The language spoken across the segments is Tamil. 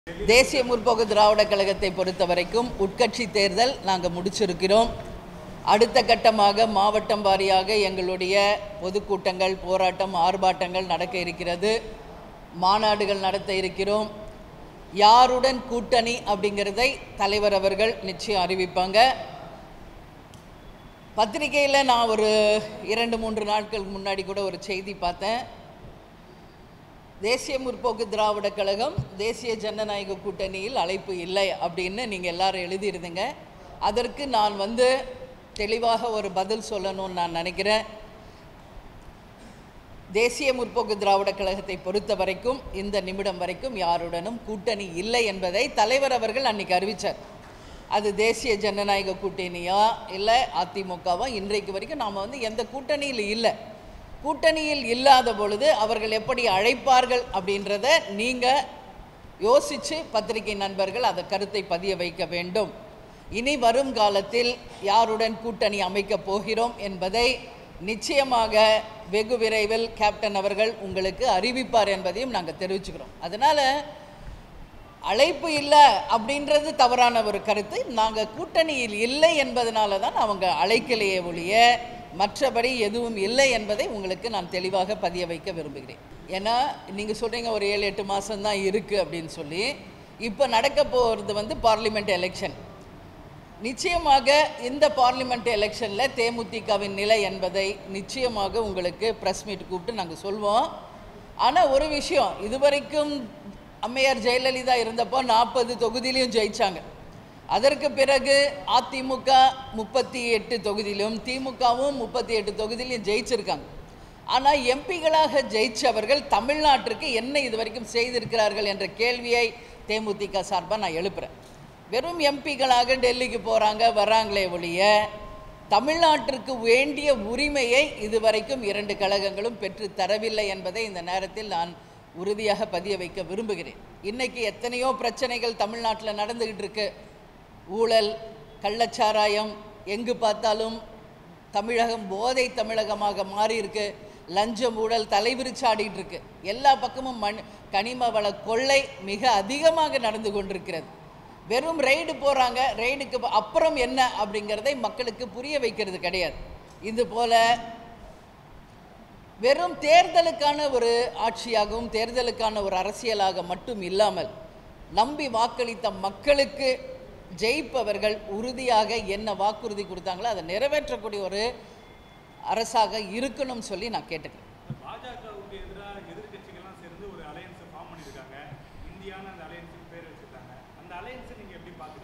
தேசிய முற்போக்கு திராவிட கழகத்தை பொறுத்த வரைக்கும் உட்கட்சி தேர்தல் நாங்கள் முடிச்சிருக்கிறோம் அடுத்த கட்டமாக மாவட்டம் வாரியாக எங்களுடைய பொதுக்கூட்டங்கள் போராட்டம் ஆர்ப்பாட்டங்கள் நடக்க இருக்கிறது மாநாடுகள் நடத்த இருக்கிறோம் யாருடன் கூட்டணி அப்படிங்கிறதை தலைவர் அவர்கள் நிச்சயம் அறிவிப்பாங்க பத்திரிகையில் நான் ஒரு இரண்டு மூன்று நாட்களுக்கு முன்னாடி கூட ஒரு செய்தி பார்த்தேன் தேசிய முற்போக்கு திராவிட கழகம் தேசிய ஜனநாயக கூட்டணியில் அழைப்பு இல்லை அப்படின்னு நீங்கள் எல்லாரும் எழுதியிருந்தீங்க அதற்கு நான் வந்து தெளிவாக ஒரு பதில் சொல்லணும்னு நான் நினைக்கிறேன் தேசிய முற்போக்கு திராவிட கழகத்தை பொறுத்த வரைக்கும் இந்த நிமிடம் வரைக்கும் யாருடனும் கூட்டணி இல்லை என்பதை தலைவர் அவர்கள் அன்னைக்கு அறிவித்தார் அது தேசிய ஜனநாயக கூட்டணியா இல்லை அதிமுகவா இன்றைக்கு வரைக்கும் நாம் வந்து எந்த கூட்டணியில் இல்லை கூட்டணியில் இல்லாத பொழுது அவர்கள் எப்படி அழைப்பார்கள் அப்படின்றத நீங்கள் யோசித்து பத்திரிகை நண்பர்கள் அந்த கருத்தை பதிய வைக்க வேண்டும் இனி வரும் காலத்தில் யாருடன் கூட்டணி அமைக்கப் போகிறோம் என்பதை நிச்சயமாக வெகு விரைவில் கேப்டன் அவர்கள் உங்களுக்கு அறிவிப்பார் என்பதையும் நாங்கள் தெரிவிச்சுக்கிறோம் அதனால் அழைப்பு இல்லை அப்படின்றது தவறான ஒரு கருத்து நாங்கள் கூட்டணியில் இல்லை என்பதனால தான் அவங்க அழைக்கலையே ஒழிய மற்றபடி எதுவும் இல்லை என்பதை உங்களுக்கு நான் தெளிவாக பதிய வைக்க விரும்புகிறேன் ஏன்னா நீங்கள் சொல்கிறீங்க ஒரு ஏழு எட்டு மாதம்தான் இருக்குது அப்படின்னு சொல்லி இப்போ நடக்க போகிறது வந்து பார்லிமெண்ட் எலெக்ஷன் நிச்சயமாக இந்த பார்லிமெண்ட் எலெக்ஷனில் தேமுதிகவின் நிலை என்பதை நிச்சயமாக உங்களுக்கு ப்ரெஸ் மீட் கூப்பிட்டு நாங்கள் சொல்வோம் ஆனால் ஒரு விஷயம் இதுவரைக்கும் அம்மையார் ஜெயலலிதா இருந்தப்போ நாற்பது தொகுதியிலையும் ஜெயிச்சாங்க அதற்கு பிறகு அதிமுக முப்பத்தி எட்டு தொகுதியிலும் திமுகவும் முப்பத்தி எட்டு தொகுதியிலையும் ஜெயிச்சிருக்காங்க ஆனால் எம்பிகளாக ஜெயிச்சவர்கள் தமிழ்நாட்டிற்கு என்ன இதுவரைக்கும் செய்திருக்கிறார்கள் என்ற கேள்வியை தேமுதிக சார்பாக நான் எழுப்புகிறேன் வெறும் எம்பிகளாக டெல்லிக்கு போகிறாங்க வராங்களே ஒழிய தமிழ்நாட்டிற்கு வேண்டிய உரிமையை இதுவரைக்கும் இரண்டு கழகங்களும் பெற்று தரவில்லை என்பதை இந்த நேரத்தில் நான் உறுதியாக பதிய வைக்க விரும்புகிறேன் இன்னைக்கு எத்தனையோ பிரச்சனைகள் தமிழ்நாட்டில் நடந்துக்கிட்டு இருக்கு ஊழல் கள்ளச்சாராயம் எங்கு பார்த்தாலும் தமிழகம் போதை தமிழகமாக மாறி இருக்கு லஞ்சம் ஊழல் தலைவிரிச்சாடிட்டு இருக்கு எல்லா பக்கமும் மண் கனிம வள கொள்ளை மிக அதிகமாக நடந்து கொண்டிருக்கிறது வெறும் ரெய்டு போகிறாங்க ரெய்டுக்கு அப்புறம் என்ன அப்படிங்கிறதை மக்களுக்கு புரிய வைக்கிறது கிடையாது இது போல வெறும் தேர்தலுக்கான ஒரு ஆட்சியாகவும் தேர்தலுக்கான ஒரு அரசியலாக மட்டும் இல்லாமல் நம்பி வாக்களித்த மக்களுக்கு ஜெயிப்பவர்கள் உறுதியாக என்ன வாக்குறுதி கொடுத்தாங்களோ அதை நிறைவேற்றக்கூடிய ஒரு அரசாக இருக்கணும்னு சொல்லி நான் கேட்டுக்கிறேன் பாஜகவுக்கு எதிராக எதிர்க்கட்சிகள்லாம் சேர்ந்து ஒரு அலையன்ஸை ஃபார்ம் பண்ணியிருக்காங்க இந்தியான்னு அந்த அலையன்ஸுக்கு பேர் வச்சிருக்காங்க அந்த அலையன்ஸை நீங்கள் எப்படி பார்க்குறீங்க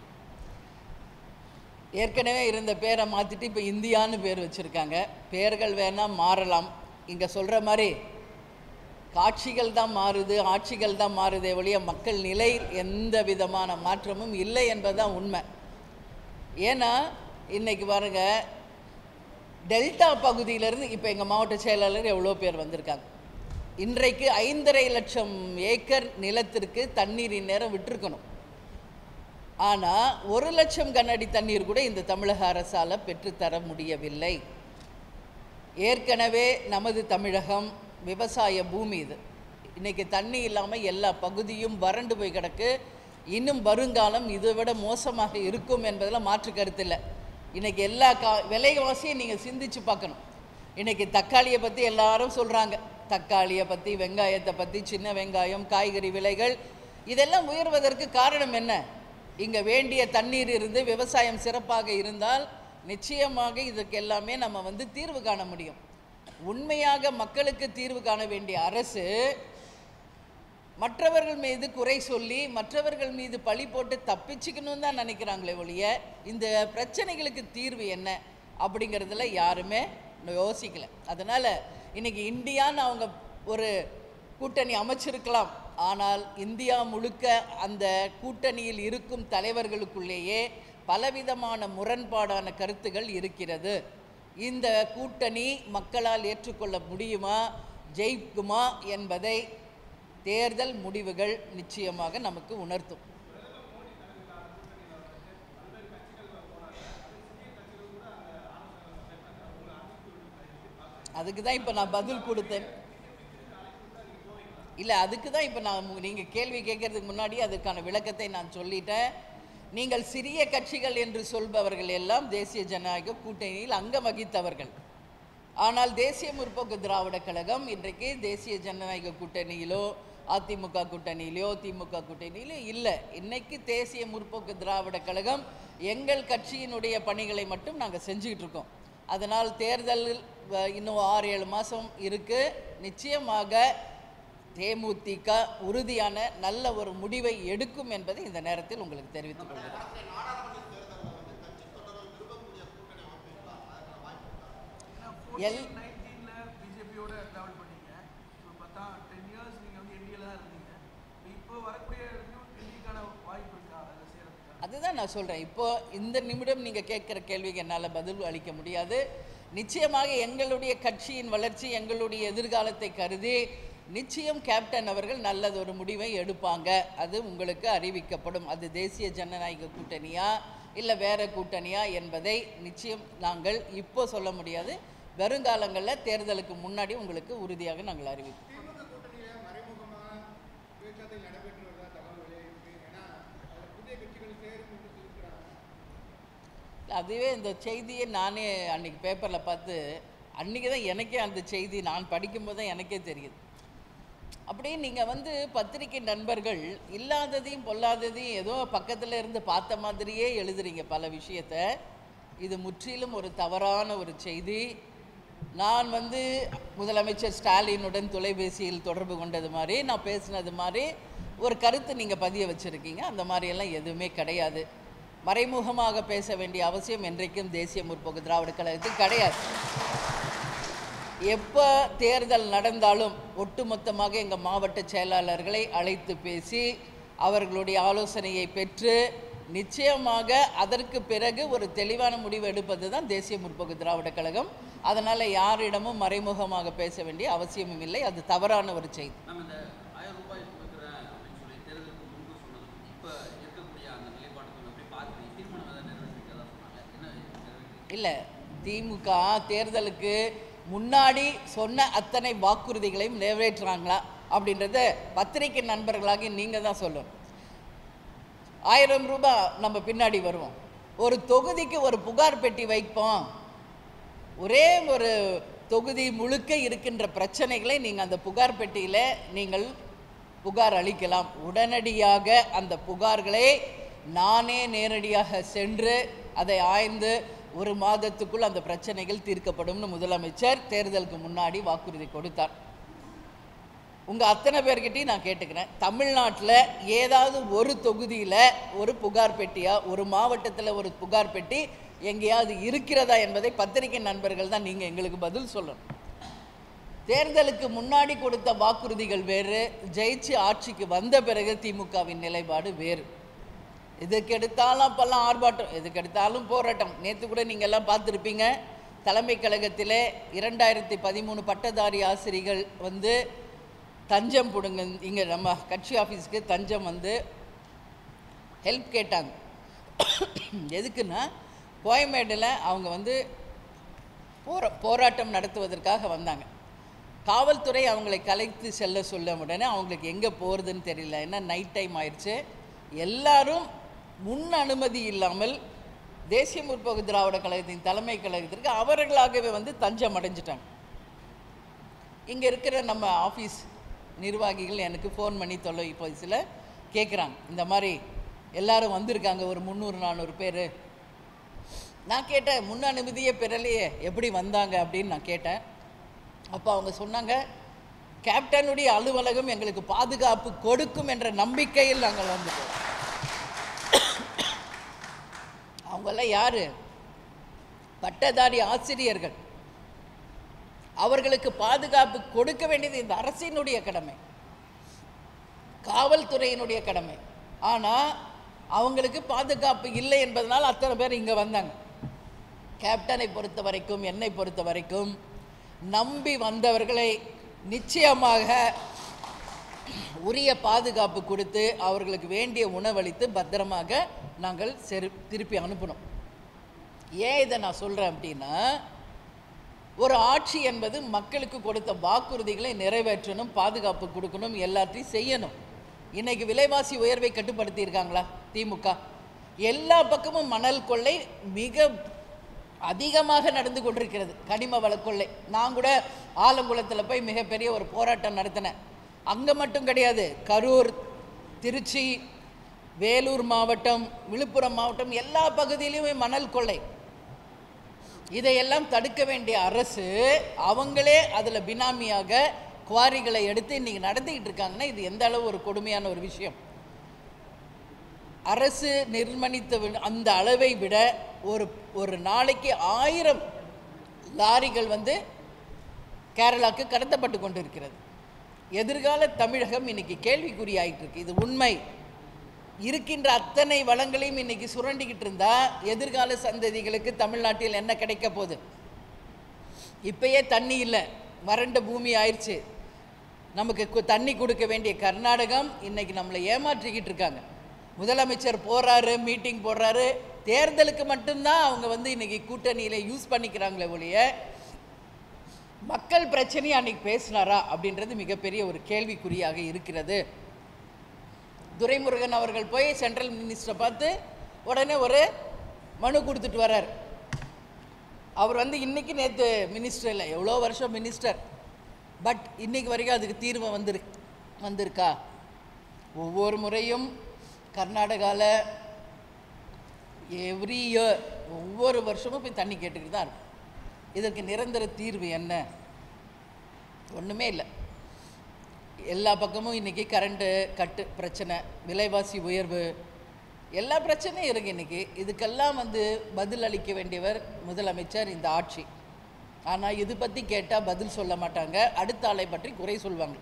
ஏற்கனவே இருந்த பேரை மாற்றிட்டு இப்போ இந்தியான்னு பேர் வச்சுருக்காங்க பேர்கள் வேணால் மாறலாம் இங்கே சொல்கிற மாதிரி காட்சிகள் தான் மாறுது ஆட்சிகள் தான் மாறுதே ஒழிய மக்கள் நிலை எந்த விதமான மாற்றமும் இல்லை என்பதுதான் உண்மை ஏன்னா இன்னைக்கு பாருங்க டெல்டா பகுதியிலேருந்து இப்போ எங்கள் மாவட்ட செயலாளர் எவ்வளோ பேர் வந்திருக்காங்க இன்றைக்கு ஐந்தரை லட்சம் ஏக்கர் நிலத்திற்கு தண்ணீர் இந்நேரம் விட்டிருக்கணும் ஆனால் ஒரு லட்சம் கனஅடி தண்ணீர் கூட இந்த தமிழக அரசால் பெற்றுத்தர முடியவில்லை ஏற்கனவே நமது தமிழகம் விவசாய பூமி இது இன்றைக்கி தண்ணி இல்லாமல் எல்லா பகுதியும் வறண்டு போய் கிடக்கு இன்னும் வருங்காலம் இதை விட மோசமாக இருக்கும் என்பதில் மாற்று கருத்தில்லை இன்றைக்கி எல்லா கா விலைவாசியும் நீங்கள் சிந்திச்சு பார்க்கணும் இன்றைக்கி தக்காளியை பற்றி எல்லாரும் சொல்கிறாங்க தக்காளியை பற்றி வெங்காயத்தை பற்றி சின்ன வெங்காயம் காய்கறி விலைகள் இதெல்லாம் உயர்வதற்கு காரணம் என்ன இங்கே வேண்டிய தண்ணீர் இருந்து விவசாயம் சிறப்பாக இருந்தால் நிச்சயமாக இதுக்கு எல்லாமே நம்ம வந்து தீர்வு காண முடியும் உண்மையாக மக்களுக்கு தீர்வு காண வேண்டிய அரசு மற்றவர்கள் மீது குறை சொல்லி மற்றவர்கள் மீது பழி போட்டு தப்பிச்சுக்கணும்னு தான் நினைக்கிறாங்களே ஒழிய இந்த பிரச்சனைகளுக்கு தீர்வு என்ன அப்படிங்கிறதுல யாருமே யோசிக்கல அதனால் இன்னைக்கு இந்தியான்னு அவங்க ஒரு கூட்டணி அமைச்சிருக்கலாம் ஆனால் இந்தியா முழுக்க அந்த கூட்டணியில் இருக்கும் தலைவர்களுக்குள்ளேயே பலவிதமான முரண்பாடான கருத்துகள் இருக்கிறது இந்த கூட்டணி மக்களால் ஏற்றுக்கொள்ள முடியுமா ஜெயிக்குமா என்பதை தேர்தல் முடிவுகள் நிச்சயமாக நமக்கு உணர்த்தும் அதுக்கு தான் இப்போ நான் பதில் கொடுத்தேன் இல்லை அதுக்கு தான் இப்போ நான் நீங்கள் கேள்வி கேட்கறதுக்கு முன்னாடி அதுக்கான விளக்கத்தை நான் சொல்லிட்டேன் நீங்கள் சிறிய கட்சிகள் என்று சொல்பவர்கள் எல்லாம் தேசிய ஜனநாயக கூட்டணியில் அங்கம் வகித்தவர்கள் ஆனால் தேசிய முற்போக்கு திராவிட கழகம் இன்றைக்கு தேசிய ஜனநாயக கூட்டணியிலோ அதிமுக கூட்டணியிலோ திமுக கூட்டணியிலோ இல்லை இன்னைக்கு தேசிய முற்போக்கு திராவிட கழகம் எங்கள் கட்சியினுடைய பணிகளை மட்டும் நாங்கள் செஞ்சுக்கிட்டு இருக்கோம் அதனால் தேர்தல் அஹ், இன்னும் ஆறு ஏழு மாதம் இருக்குது நிச்சயமாக தேமுதிக உறுதியான நல்ல ஒரு முடிவை எடுக்கும் என்பதை இந்த நேரத்தில் உங்களுக்கு தெரிவித்துக் கொள்கிறேன் எல் நைன்டீனில் பிஜேபியோட ட்ராவல் பண்ணீங்க இப்போ பார்த்தா டென் இயர்ஸ் நீங்கள் வந்து என்டிஏல தான் இருந்தீங்க இப்போ வரக்கூடிய என்டிக்கான வாய்ப்பு இருக்கா அதில் செய்கிறதுக்கு அதுதான் நான் சொல்கிறேன் இப்போ இந்த நிமிடம் நீங்கள் கேட்குற கேள்விக்கு என்னால் பதில் அளிக்க முடியாது நிச்சயமாக எங்களுடைய கட்சியின் வளர்ச்சி எங்களுடைய எதிர்காலத்தை கருதி நிச்சயம் கேப்டன் அவர்கள் நல்லது ஒரு முடிவை எடுப்பாங்க அது உங்களுக்கு அறிவிக்கப்படும் அது தேசிய ஜனநாயக கூட்டணியா இல்லை வேற கூட்டணியா என்பதை நிச்சயம் நாங்கள் இப்போ சொல்ல முடியாது வருங்காலங்களில் தேர்தலுக்கு முன்னாடி உங்களுக்கு உறுதியாக நாங்கள் அறிவிப்போம் திமுக கூட்டணியில மறைமுகமாக பேச்சுவார்த்தை நடைபெற்று வருவதா தகவல் வெளியிருக்கு ஏன்னா அதுல புதிய கட்சிகள் சேரும் என்று சொல்லியிருக்கிறாங்க அதுவே இந்த செய்தியை நானே அன்னைக்கு பேப்பரில் பார்த்து அன்றைக்கி தான் எனக்கே அந்த செய்தி நான் படிக்கும்போது தான் எனக்கே தெரியுது அப்படியே நீங்கள் வந்து பத்திரிகை நண்பர்கள் இல்லாததையும் பொல்லாததையும் ஏதோ பக்கத்தில் இருந்து பார்த்த மாதிரியே எழுதுறீங்க பல விஷயத்த இது முற்றிலும் ஒரு தவறான ஒரு செய்தி நான் வந்து முதலமைச்சர் ஸ்டாலினுடன் தொலைபேசியில் தொடர்பு கொண்டது மாதிரி நான் பேசினது மாதிரி ஒரு கருத்து நீங்கள் பதிய வச்சுருக்கீங்க அந்த மாதிரியெல்லாம் எதுவுமே கிடையாது மறைமுகமாக பேச வேண்டிய அவசியம் என்றைக்கும் தேசிய முற்போக்கு திராவிட கழகத்துக்கு கிடையாது எப்போ தேர்தல் நடந்தாலும் ஒட்டுமொத்தமாக எங்கள் மாவட்ட செயலாளர்களை அழைத்து பேசி அவர்களுடைய ஆலோசனையை பெற்று நிச்சயமாக அதற்கு பிறகு ஒரு தெளிவான முடிவு எடுப்பது தான் தேசிய முற்போக்கு திராவிட கழகம் அதனால் யாரிடமும் மறைமுகமாக பேச வேண்டிய அவசியமும் இல்லை அது தவறான ஒரு செய்தி நம்ம இந்த ஆயிரம் ரூபாய் கொடுக்குறேன் அப்படின்னு சொல்லி தேர்தலுக்கு முன்பு சொன்னது இப்போ இருக்கக்கூடிய அந்த நிலைப்பாடுகள் எப்படி பார்க்குறீங்க தீர்மானம் எதாவது நிறைவேற்றிருக்கதா சொன்னாங்க என்ன நிறைவேற்றி இல்லை திமுக தேர்தலுக்கு முன்னாடி சொன்ன அத்தனை வாக்குறுதிகளையும் நிறைவேற்றுறாங்களா அப்படின்றத பத்திரிகை நண்பர்களாகி நீங்கள் தான் சொல்லணும் ஆயிரம் ரூபாய் நம்ம பின்னாடி வருவோம் ஒரு தொகுதிக்கு ஒரு புகார் பெட்டி வைப்போம் ஒரே ஒரு தொகுதி முழுக்க இருக்கின்ற பிரச்சனைகளை நீங்கள் அந்த புகார் பெட்டியில் நீங்கள் புகார் அளிக்கலாம் உடனடியாக அந்த புகார்களை நானே நேரடியாக சென்று அதை ஆய்ந்து ஒரு மாதத்துக்குள் அந்த பிரச்சனைகள் தீர்க்கப்படும்னு முதலமைச்சர் தேர்தலுக்கு முன்னாடி வாக்குறுதி கொடுத்தார் உங்கள் அத்தனை பேர்கிட்டையும் நான் கேட்டுக்கிறேன் தமிழ்நாட்டில் ஏதாவது ஒரு தொகுதியில் ஒரு புகார் பெட்டியா ஒரு மாவட்டத்தில் ஒரு புகார் பெட்டி எங்கேயாவது இருக்கிறதா என்பதை பத்திரிகை நண்பர்கள் தான் நீங்கள் எங்களுக்கு பதில் சொல்லணும் தேர்தலுக்கு முன்னாடி கொடுத்த வாக்குறுதிகள் வேறு ஜெயிச்சு ஆட்சிக்கு வந்த பிறகு திமுகவின் நிலைப்பாடு வேறு எதுக்கு எடுத்தாலும் அப்போல்லாம் ஆர்ப்பாட்டம் எதுக்கு எடுத்தாலும் போராட்டம் நேற்று கூட நீங்கள் எல்லாம் பார்த்துருப்பீங்க தலைமை கழகத்திலே இரண்டாயிரத்தி பதிமூணு பட்டதாரி ஆசிரியர்கள் வந்து தஞ்சம் பிடுங்க இங்கே நம்ம கட்சி ஆஃபீஸ்க்கு தஞ்சம் வந்து ஹெல்ப் கேட்டாங்க எதுக்குன்னா கோயம்பேடில் அவங்க வந்து போரா போராட்டம் நடத்துவதற்காக வந்தாங்க காவல்துறை அவங்களை கலைத்து செல்ல சொல்ல உடனே அவங்களுக்கு எங்கே போகிறதுன்னு தெரியல ஏன்னா நைட் டைம் ஆயிடுச்சு எல்லாரும் முன் அனுமதி இல்லாமல் தேசிய முற்போக்கு திராவிட கழகத்தின் தலைமை கழகத்திற்கு அவர்களாகவே வந்து தஞ்சம் அடைஞ்சிட்டாங்க இங்கே இருக்கிற நம்ம ஆஃபீஸ் நிர்வாகிகள் எனக்கு ஃபோன் பண்ணி தொலைபேசியில் கேட்குறாங்க இந்த மாதிரி எல்லாரும் வந்திருக்காங்க ஒரு முந்நூறு நானூறு பேர் நான் கேட்டேன் முன் அனுமதியே பெறலையே எப்படி வந்தாங்க அப்படின்னு நான் கேட்டேன் அப்போ அவங்க சொன்னாங்க கேப்டனுடைய அலுவலகம் எங்களுக்கு பாதுகாப்பு கொடுக்கும் என்ற நம்பிக்கையில் நாங்கள் வந்துட்டோம் அவங்கெல்லாம் யாரு பட்டதாரி ஆசிரியர்கள் அவர்களுக்கு பாதுகாப்பு கொடுக்க வேண்டியது இந்த அரசினுடைய கடமை காவல்துறையினுடைய கடமை ஆனால் அவங்களுக்கு பாதுகாப்பு இல்லை என்பதனால் அத்தனை பேர் இங்கே வந்தாங்க கேப்டனை பொறுத்த வரைக்கும் என்னை பொறுத்த வரைக்கும் நம்பி வந்தவர்களை நிச்சயமாக உரிய பாதுகாப்பு கொடுத்து அவர்களுக்கு வேண்டிய உணவளித்து பத்திரமாக நாங்கள் செரு திருப்பி அனுப்பணும் ஏன் இதை நான் சொல்கிறேன் அப்படின்னா ஒரு ஆட்சி என்பது மக்களுக்கு கொடுத்த வாக்குறுதிகளை நிறைவேற்றணும் பாதுகாப்பு கொடுக்கணும் எல்லாத்தையும் செய்யணும் இன்னைக்கு விலைவாசி உயர்வை கட்டுப்படுத்தி இருக்காங்களா திமுக எல்லா பக்கமும் மணல் கொள்ளை மிக அதிகமாக நடந்து கொண்டிருக்கிறது கனிம வள கொள்ளை நான் கூட ஆலங்குளத்தில் போய் மிகப்பெரிய ஒரு போராட்டம் நடத்தினேன் அங்கே மட்டும் கிடையாது கரூர் திருச்சி வேலூர் மாவட்டம் விழுப்புரம் மாவட்டம் எல்லா பகுதியிலுமே மணல் கொள்ளை இதையெல்லாம் தடுக்க வேண்டிய அரசு அவங்களே அதில் பினாமியாக குவாரிகளை எடுத்து இன்னைக்கு நடத்திக்கிட்டு இருக்காங்கன்னா இது எந்த அளவு ஒரு கொடுமையான ஒரு விஷயம் அரசு நிர்மணித்த வி- அந்த அளவை விட ஒரு ஒரு நாளைக்கு ஆயிரம் லாரிகள் வந்து கேரளாவுக்கு கடத்தப்பட்டு கொண்டிருக்கிறது எதிர்கால தமிழகம் இன்னைக்கு கேள்விக்குறியாயிட்டு இருக்கு இது உண்மை இருக்கின்ற அத்தனை வளங்களையும் இன்னைக்கு சுரண்டிக்கிட்டு இருந்தா எதிர்கால சந்ததிகளுக்கு தமிழ்நாட்டில் என்ன கிடைக்க போகுது இப்பயே தண்ணி இல்லை வறண்ட பூமி ஆயிடுச்சு நமக்கு கு- தண்ணி கொடுக்க வேண்டிய கர்நாடகம் இன்னைக்கு நம்மளை ஏமாற்றிக்கிட்டு இருக்காங்க முதலமைச்சர் போறாரு மீட்டிங் போடுறாரு தேர்தலுக்கு மட்டும்தான் அவங்க வந்து இன்னைக்கு கூட்டணியில யூஸ் பண்ணிக்கிறாங்களே ஒழிய மக்கள் பிரச்சனையை அன்னைக்கு பேசினாரா அப்படின்றது மிகப்பெரிய ஒரு கேள்விக்குறியாக இருக்கிறது துரைமுருகன் அவர்கள் போய் சென்ட்ரல் மினிஸ்டரை பார்த்து உடனே ஒரு மனு கொடுத்துட்டு வர்றார் அவர் வந்து இன்னைக்கு நேற்று மினிஸ்டர் இல்லை எவ்வளோ வருஷம் மினிஸ்டர் பட் இன்னைக்கு வரைக்கும் அதுக்கு தீர்வு வந்திரு வந்திருக்கா ஒவ்வொரு முறையும் கர்நாடகாவில் எவ்ரி இயர் ஒவ்வொரு வருஷமும் போய் தண்ணி கேட்டுக்கிட்டு தான் இருக்கும் இதற்கு நிரந்தர தீர்வு என்ன ஒன்றுமே இல்லை எல்லா பக்கமும் இன்றைக்கி கரண்ட்டு கட்டு பிரச்சனை விலைவாசி உயர்வு எல்லா பிரச்சனையும் இருக்குது இன்றைக்கி இதுக்கெல்லாம் வந்து பதில் அளிக்க வேண்டியவர் முதலமைச்சர் இந்த ஆட்சி ஆனால் இது பற்றி கேட்டால் பதில் சொல்ல மாட்டாங்க அடுத்த ஆளை பற்றி குறை சொல்வாங்க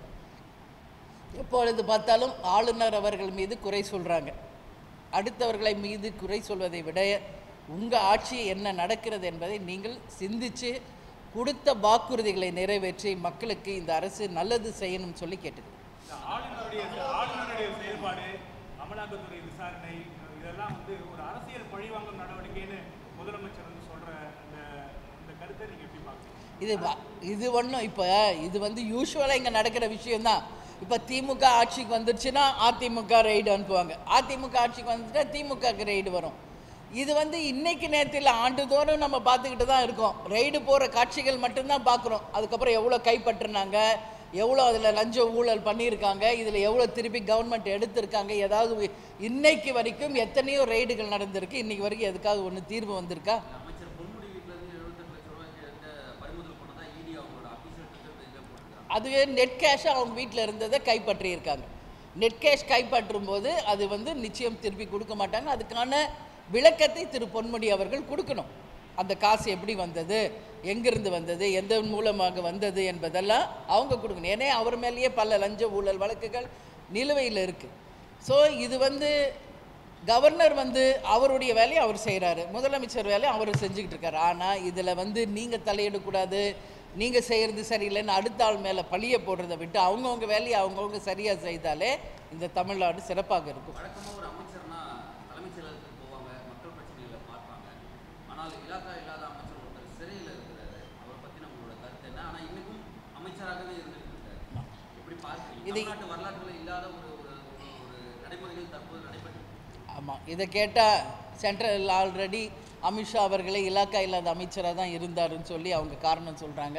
எப்பொழுது பார்த்தாலும் ஆளுநர் அவர்கள் மீது குறை சொல்கிறாங்க அடுத்தவர்களை மீது குறை சொல்வதை விட உங்கள் ஆட்சி என்ன நடக்கிறது என்பதை நீங்கள் சிந்திச்சு கொடுத்த வாக்குறுதிகளை நிறைவேற்றி மக்களுக்கு இந்த அரசு நல்லது செய்யணும்னு சொல்லி கேட்டுக்கிறேன் இந்த ஆளுநருடைய ஆளுநருடைய செயல்பாடு அமலாக்கத்துறை விசாரணை இதெல்லாம் வந்து ஒரு அரசியல் பழிவாங்கும் நடவடிக்கைன்னு முதலமைச்சர் வந்து சொல்ற அந்த இந்த கருத்தை நீங்க எப்படி பார்க்குறீங்க இது வ- இது ஒன்றும் இப்போ இது வந்து யூஸ்வலாக இங்கே நடக்கிற விஷயம்தான் இப்போ திமுக ஆட்சிக்கு வந்துருச்சுன்னா அதிமுக ரெய்டு அனுப்புவாங்க அதிமுக ஆட்சிக்கு வந்துட்டா திமுகக்கு ரெய்டு வரும் இது வந்து இன்னைக்கு நேரத்தில் ஆண்டுதோறும் நம்ம பார்த்துக்கிட்டு தான் இருக்கோம் ரெய்டு போகிற காட்சிகள் மட்டும்தான் பார்க்குறோம் அதுக்கப்புறம் எவ்வளோ கைப்பற்றினாங்க எவ்வளோ அதில் லஞ்ச ஊழல் பண்ணியிருக்காங்க இதில் எவ்வளோ திருப்பி கவர்மெண்ட் எடுத்திருக்காங்க ஏதாவது உ- இன்னைக்கு வரைக்கும் எத்தனையோ ரெய்டுகள் நடந்திருக்கு இன்னைக்கு வரைக்கும் எதுக்காவது ஒன்று தீர்வு வந்திருக்கா அமைச்சர் பொன்முடி வீட்டுல இருந்து எழுபத்தெட்டு லட்சம் ரூபாய்க்கு எடுத்த பறிமுதல் பண்ணதா இடி அவங்களோட அபிஷியல் ட்விட்டர் இதில் போட்டிருக்காங்க அதுவே நெட் கேஷ் அவங்க வீட்டில் இருந்ததை கைப்பற்றியிருக்காங்க நெட் கேஷ் கைப்பற்றும் போது அது வந்து நிச்சயம் திருப்பி கொடுக்க மாட்டாங்க அதுக்கான விளக்கத்தை திரு பொன்முடி அவர்கள் கொடுக்கணும் அந்த காசு எப்படி வந்தது எங்கிருந்து வந்தது எந்த மூலமாக வந்தது என்பதெல்லாம் அவங்க கொடுக்கணும் ஏன்னா அவர் மேலேயே பல லஞ்ச ஊழல் வழக்குகள் நிலுவையில் இருக்குது ஸோ இது வந்து கவர்னர் வந்து அவருடைய வேலையை அவர் செய்கிறாரு முதலமைச்சர் வேலையை அவர் செஞ்சுக்கிட்டு இருக்காரு ஆனால் இதில் வந்து நீங்கள் தலையிடக்கூடாது நீங்கள் செய்கிறது சரியில்லைன்னு அடுத்த ஆள் மேலே பழிய போடுறதை விட்டு அவங்கவுங்க வேலையை அவங்கவுங்க சரியாக செய்தாலே இந்த தமிழ்நாடு சிறப்பாக இருக்கும் வழக்கமா ஒரு அமைச்சர்னா தலைமைச் செயலகத்துக்கு போவாங்க மக்கள் பிரச்சனைகளை பார்ப்பாங்க ஆனால் இலாக்கா இல்லாத அமைச்சர் ஒருத்தர் சிறையில் இருக்கிறாரு அவரை பத்தி நம்மளோட கருத்து என்ன ஆனா இன்னைக்கும் அமைச்சராகவே இருந்துட்டு இருக்காரு எப்படி பார்க்குறீங்க இது- தமிழ்நாட்டு வரலாற்றில் இல்லாத ஒரு ஒரு ஒரு- ஒரு நடைமுறைகள் தற்போது நடைபெற்று ஆமாம் இதை கேட்டால் சென்ட்ரல் ஆல்ரெடி அமித்ஷா அவர்களே இலாக்கா இல்லாத அமைச்சராக தான் இருந்தாருன்னு சொல்லி அவங்க காரணம் சொல்கிறாங்க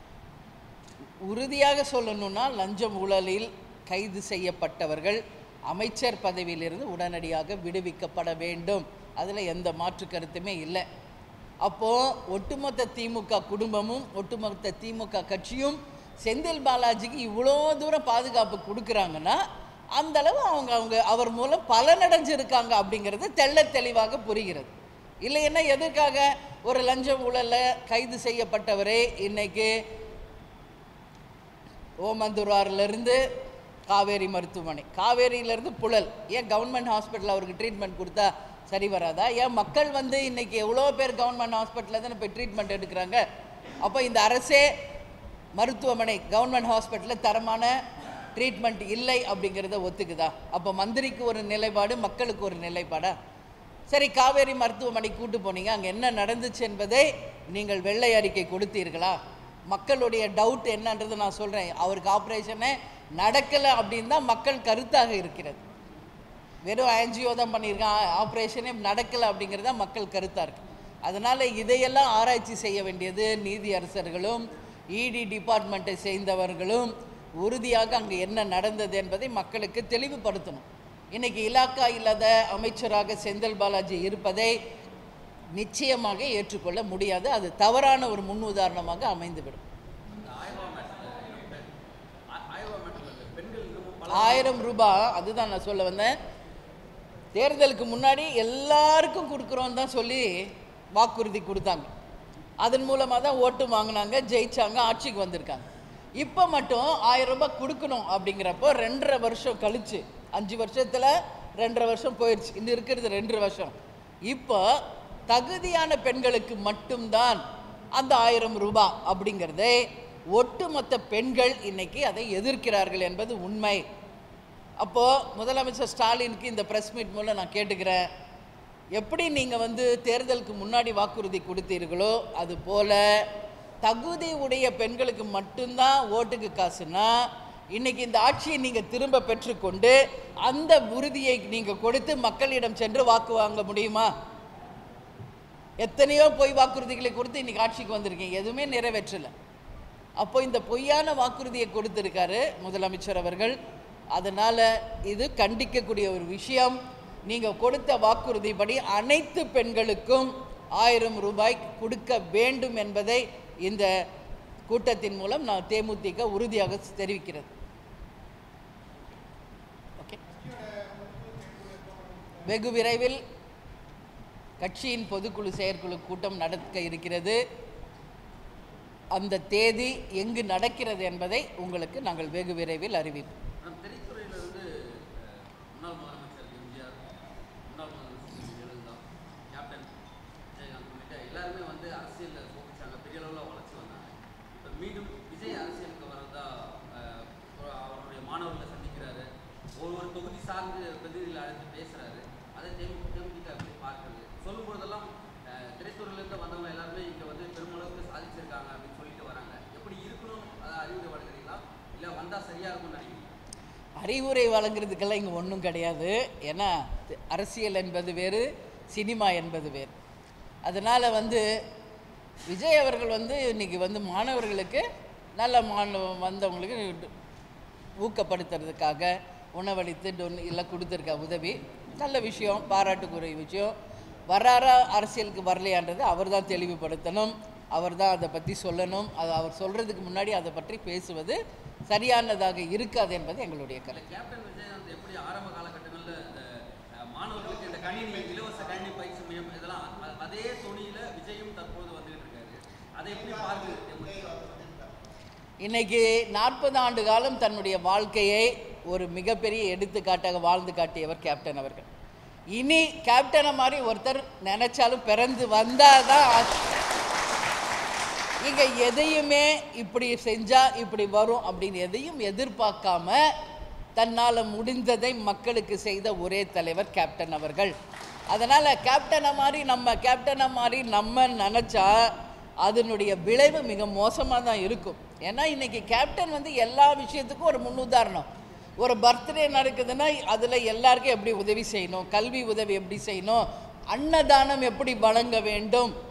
உறுதியாக சொல்லணும்னா லஞ்சம் ஊழலில் கைது செய்யப்பட்டவர்கள் அமைச்சர் பதவியிலிருந்து உடனடியாக விடுவிக்கப்பட வேண்டும் அதில் எந்த மாற்று கருத்துமே இல்லை அப்போது ஒட்டுமொத்த திமுக குடும்பமும் ஒட்டுமொத்த திமுக கட்சியும் செந்தில் பாலாஜிக்கு இவ்வளோ தூரம் பாதுகாப்பு கொடுக்குறாங்கன்னா அந்த அளவு அவங்க அவங்க அவர் மூலம் பலனடைஞ்சிருக்காங்க அப்படிங்கிறது தெள்ளத் தெளிவாக புரிகிறது இல்லைன்னா எதற்காக ஒரு லஞ்ச ஊழலில் கைது செய்யப்பட்டவரே இன்னைக்கு ஓமந்தூரார்லேருந்து காவேரி மருத்துவமனை காவேரியிலேருந்து புழல் ஏன் கவர்மெண்ட் ஹாஸ்பிட்டல் அவருக்கு ட்ரீட்மெண்ட் கொடுத்தா சரி வராதா ஏன் மக்கள் வந்து இன்னைக்கு எவ்வளோ பேர் கவர்மெண்ட் ஹாஸ்பிட்டலில் தானே போய் ட்ரீட்மெண்ட் எடுக்கிறாங்க அப்போ இந்த அரசே மருத்துவமனை கவர்மெண்ட் ஹாஸ்பிட்டலில் தரமான ட்ரீட்மெண்ட் இல்லை அப்படிங்கிறத ஒத்துக்குதா அப்போ மந்திரிக்கு ஒரு நிலைப்பாடு மக்களுக்கு ஒரு நிலைப்பாடா சரி காவேரி மருத்துவமனை கூட்டு போனீங்க அங்கே என்ன நடந்துச்சு என்பதை நீங்கள் வெள்ளை அறிக்கை கொடுத்தீர்களா மக்களுடைய டவுட் என்னன்றது நான் சொல்கிறேன் அவருக்கு ஆப்ரேஷனே நடக்கலை அப்படின்னு தான் மக்கள் கருத்தாக இருக்கிறது வெறும் ஆன்ஜியோ தான் பண்ணியிருக்கான் ஆப்ரேஷனே நடக்கலை அப்படிங்கிறது தான் மக்கள் கருத்தாக இருக்கு அதனால் இதையெல்லாம் ஆராய்ச்சி செய்ய வேண்டியது நீதி அரசர்களும் இடி டிபார்ட்மெண்ட்டை சேர்ந்தவர்களும் உறுதியாக அங்கே என்ன நடந்தது என்பதை மக்களுக்கு தெளிவுபடுத்தணும் இன்னைக்கு இலாக்கா இல்லாத அமைச்சராக செந்தில் பாலாஜி இருப்பதை நிச்சயமாக ஏற்றுக்கொள்ள முடியாது அது தவறான ஒரு முன் உதாரணமாக அமைந்துவிடும் இந்த ஆயிரம் மேட்டர்ல ஆயிரம் மேட்டர்ல பெண்கள் இன்னமும் பல ஆயிரம் ரூபாய் அதுதான் நான் சொல்ல வந்தேன் தேர்தலுக்கு முன்னாடி எல்லாருக்கும் கொடுக்குறோன்னு தான் சொல்லி வாக்குறுதி கொடுத்தாங்க அதன் மூலமாக தான் ஓட்டு வாங்கினாங்க ஜெயிச்சாங்க ஆட்சிக்கு வந்திருக்காங்க இப்போ மட்டும் ஆயிரம் ரூபாய் கொடுக்கணும் அப்படிங்கிறப்போ ரெண்டரை வருஷம் கழிச்சு அஞ்சு வருஷத்தில் ரெண்டரை வருஷம் போயிடுச்சு இன்னும் இருக்கிறது ரெண்டரை வருஷம் இப்போ தகுதியான பெண்களுக்கு மட்டும்தான் அந்த ஆயிரம் ரூபாய் அப்படிங்கிறதை ஒட்டுமொத்த பெண்கள் இன்னைக்கு அதை எதிர்க்கிறார்கள் என்பது உண்மை அப்போது முதலமைச்சர் ஸ்டாலினுக்கு இந்த ப்ரெஸ் மீட் மூலம் நான் கேட்டுக்கிறேன் எப்படி நீங்கள் வந்து தேர்தலுக்கு முன்னாடி வாக்குறுதி கொடுத்தீர்களோ அது போல தகுதி உடைய பெண்களுக்கு மட்டும்தான் ஓட்டுக்கு காசுனா இன்னைக்கு இந்த ஆட்சியை நீங்கள் திரும்ப பெற்றுக்கொண்டு அந்த உறுதியை நீங்கள் கொடுத்து மக்களிடம் சென்று வாக்கு வாங்க முடியுமா எத்தனையோ பொய் வாக்குறுதிகளை கொடுத்து இன்னைக்கு ஆட்சிக்கு வந்திருக்கீங்க எதுவுமே நிறைவேற்றலை அப்போ இந்த பொய்யான வாக்குறுதியை கொடுத்திருக்காரு முதலமைச்சர் அவர்கள் அதனால் இது கண்டிக்கக்கூடிய ஒரு விஷயம் நீங்கள் கொடுத்த வாக்குறுதிப்படி அனைத்து பெண்களுக்கும் ஆயிரம் ரூபாய் கொடுக்க வேண்டும் என்பதை இந்த கூட்டத்தின் மூலம் நான் தேமுதிக உறுதியாக தெரிவிக்கிறது ஓகே வெகு விரைவில் கட்சியின் பொதுக்குழு செயற்குழு கூட்டம் நடக்க இருக்கிறது அந்த தேதி எங்கு நடக்கிறது என்பதை உங்களுக்கு நாங்கள் வெகு விரைவில் அறிவிப்போம் மேடம் திரைத்துறையில இருந்து அஹ், முன்னாள் முதலமைச்சர் எம்ஜிஆர் முன்னாள் முதலமைச்சர் ஜெயலலிதா கேப்டன் விஜயகாந்த் உள்ளிட்ட எல்லாருமே வந்து அரசியலில் போக்குச்சாங்க பெரிய அளவில் வளர்ச்சி வந்தாங்க இப்போ மீண்டும் விஜய் அரசியலுக்கு வரதா அஹ், ஒரு அவருடைய மாணவர்களை சந்திக்கிறாரு ஒரு ஒரு தொகுதி சார்ந்து பிரதிநிதிகளை அழைத்து பேசுறாரு அதை தேமு தேமுதிக எப்படி பார்க்குறது சொல்லும் பொழுதெல்லாம் அஹ், திரைத்துறையிலேருந்து வந்தவங்க எல்லாருமே இங்கே வந்து பெருமளவுக்கு சாதிச்சிருக்காங்க அப்படின்னு சொல்லிட்டு வராங்க எப்படி இருக்கணும் அதை அறிவுரை வழங்குறீங்களா இல்லை வந்தால் சரியா இருக்கும்னு நினைக்கிறீங்க அறிவுரை வழங்குறதுக்கெல்லாம் இங்கே ஒன்றும் கிடையாது ஏன்னா தி- அரசியல் என்பது வேறு சினிமா என்பது வேறு அதனால் வந்து விஜய் அவர்கள் வந்து இன்னைக்கு வந்து மாணவர்களுக்கு நல்ல மாணவ வந்தவங்களுக்கு ஊக்கப்படுத்துறதுக்காக உணவளித்து டொன் எல்லாம் கொடுத்துருக்க உதவி நல்ல விஷயம் பாராட்டுக்குரிய விஷயம் வர்றாரா அரசியலுக்கு வரலையான்றது அவர் தான் தெளிவுபடுத்தணும் அவர் தான் அதை பற்றி சொல்லணும் அது அவர் சொல்கிறதுக்கு முன்னாடி அதை பற்றி பேசுவது சரியானதாக இருக்காது என்பது எங்களுடைய இல்ல, கருத்து கேப்டன் விஜயகாந்த் எப்படி ஆரம்ப காலகட்டங்களில் இந்த அஹ், மாணவர்களுக்கு இந்த கணினி இலவச கணினி பயிற்சி மையம் இதெல்லாம் அ- அதே துணியில விஜயும் தற்போது வந்துகிட்டு இருக்காரு அதை எப்படி பார்க்குது இன்னைக்கு நாற்பது ஆண்டு காலம் தன்னுடைய வாழ்க்கையை ஒரு மிகப்பெரிய எடுத்துக்காட்டாக வாழ்ந்து காட்டியவர் கேப்டன் அவர்கள் இனி கேப்டனை மாதிரி ஒருத்தர் நினைச்சாலும் பிறந்து வந்தாதான் ஆ- இங்க எதையுமே இப்படி செஞ்சா இப்படி வரும் அப்படின்னு எதையும் எதிர்பார்க்காம தன்னால் முடிந்ததை மக்களுக்கு செய்த ஒரே தலைவர் கேப்டன் அவர்கள் அதனால் கேப்டனை மாதிரி நம்ம கேப்டனை மாதிரி நம்ம நினச்சா அதனுடைய விளைவு மிக மோசமாக தான் இருக்கும் ஏன்னா இன்னைக்கு கேப்டன் வந்து எல்லா விஷயத்துக்கும் ஒரு முன்னுதாரணம் ஒரு பர்த்டே நடக்குதுன்னா அதில் எல்லாருக்கும் எப்படி உதவி செய்யணும் கல்வி உதவி எப்படி செய்யணும் அன்னதானம் எப்படி வழங்க வேண்டும்